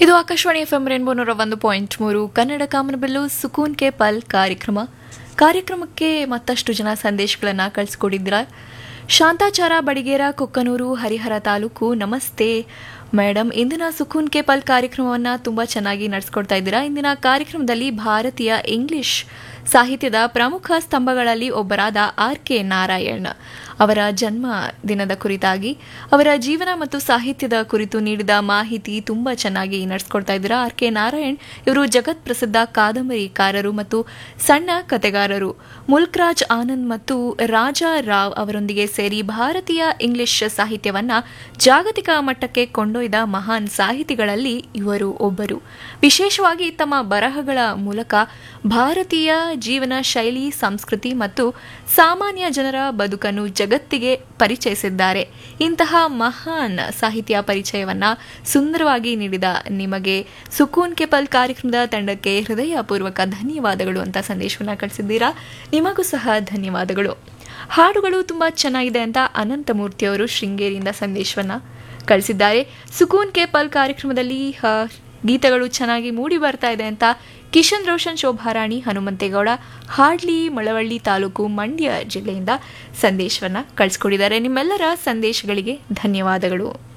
ಇದು Akashvani F M rainbow ನೂರ ಒಂದು ಪಾಯಿಂಟ್ ಮೂರು ಕನ್ನಡ ಕಾಮನಬಿಲ್ಲು ಸುಕೂನ್ ಕೆ ಪಲ್ ಕಾರ್ಯಕ್ರಮ ಕಾರ್ಯಕ್ರಮಕ್ಕೆ ಮತ್ತಷ್ಟು ಜನ ಸಂದೇಶಗಳನ್ನು ಕಳಿಸ್ಕೊಟ್ಟಿದ್ದೀರ ಶಾಂತಾಚಾರ ಬಡಿಗೇರ ಕೊಕ್ಕನೂರು ಹರಿಹರ ತಾಲೂಕು ನಮಸ್ತೆ ಮೇಡಮ್ ಇಂದಿನ ಸುಕೂನ್ ಕೆ ಪಲ್ ಕಾರ್ಯಕ್ರಮವನ್ನು ತುಂಬ ಚೆನ್ನಾಗಿ ನಡೆಸ್ಕೊಡ್ತಾ ಇದ್ದೀರಾ ಇಂದಿನ ಕಾರ್ಯಕ್ರಮದಲ್ಲಿ ಭಾರತೀಯ ಇಂಗ್ಲಿಷ್ ಸಾಹಿತ್ಯದ ಪ್ರಮುಖ ಸ್ತಂಭಗಳಲ್ಲಿ ಒಬ್ಬರಾದ ಆರ್ ಕೆ ನಾರಾಯಣ್ ಅವರ ಜನ್ಮ ದಿನದ ಕುರಿತಾಗಿ ಅವರ ಜೀವನ ಮತ್ತು ಸಾಹಿತ್ಯದ ಕುರಿತು ನೀಡಿದ ಮಾಹಿತಿ ತುಂಬ ಚೆನ್ನಾಗಿ ನಡೆಸ್ಕೊಡ್ತಾ ಇದ್ದೀರಾ ಆರ್ ಕೆ ನಾರಾಯಣ್ ಇವರು ಜಗತ್ ಪ್ರಸಿದ್ಧ ಕಾದಂಬರಿಕಾರರು ಮತ್ತು ಸಣ್ಣ ಕತೆಗಾರರು ಮುಲ್ಕ್ರಾಜ್ ಆನಂದ್ ಮತ್ತು ರಾಜಾ ರಾವ್ ಅವರೊಂದಿಗೆ ಸೇರಿ ಭಾರತೀಯ ಇಂಗ್ಲಿಷ್ ಸಾಹಿತ್ಯವನ್ನ ಜಾಗತಿಕ ಮಟ್ಟಕ್ಕೆ ಕೊಂಡೊಯ್ದ ಮಹಾನ್ ಸಾಹಿತಿಗಳಲ್ಲಿ ಇವರು ಒಬ್ಬರು ವಿಶೇಷವಾಗಿ ತಮ್ಮ ಬರಹಗಳ ಮೂಲಕ ಭಾರತೀಯ ಜೀವನ ಶೈಲಿ ಸಂಸ್ಕೃತಿ ಮತ್ತು ಸಾಮಾನ್ಯ ಜನರ ಬದುಕನ್ನು ಜಗತ್ತಿಗೆ ಪರಿಚಯಿಸಿದ್ದಾರೆ ಇಂತಹ ಮಹಾನ್ ಸಾಹಿತ್ಯ ಪರಿಚಯವನ್ನ ಸುಂದರವಾಗಿ ನೀಡಿದ ನಿಮಗೆ ಸುಕೂನ್ ಕೆಪಲ್ ಕಾರ್ಯಕ್ರಮದ ತಂಡಕ್ಕೆ ಹೃದಯಪೂರ್ವಕ ಧನ್ಯವಾದಗಳು ಅಂತ ಸಂದೇಶವನ್ನ ಕಳಿಸಿದ್ದೀರಾ ನಿಮಗೂ ಸಹ ಧನ್ಯವಾದಗಳು ಹಾಡುಗಳು ತುಂಬಾ ಚೆನ್ನಾಗಿದೆ ಅಂತ ಅನಂತಮೂರ್ತಿಯವರು ಶೃಂಗೇರಿಯಿಂದ ಸಂದೇಶವನ್ನ ಕಳಿಸಿದ್ದಾರೆ ಸುಕೂನ್ ಕೆ ಪಲ್ ಕಾರ್ಯಕ್ರಮದಲ್ಲಿ ಆ, ಗೀತೆಗಳು ಚೆನ್ನಾಗಿ ಮೂಡಿ ಬರ್ತಾ ಇದೆ ಅಂತ ಕಿಶನ್ ರೋಷನ್ ಶೋಭಾರಾಣಿ ಹನುಮಂತೇಗೌಡ ಹಾಡ್ಲಿ ಮಳವಳ್ಳಿ ತಾಲೂಕು ಮಂಡ್ಯ ಜಿಲ್ಲೆಯಿಂದ ಸಂದೇಶವನ್ನ ಕಳಿಸ್ಕೊಟ್ಟಿದ್ದಾರೆ ನಿಮ್ಮೆಲ್ಲರ ಸಂದೇಶಗಳಿಗೆ ಧನ್ಯವಾದಗಳು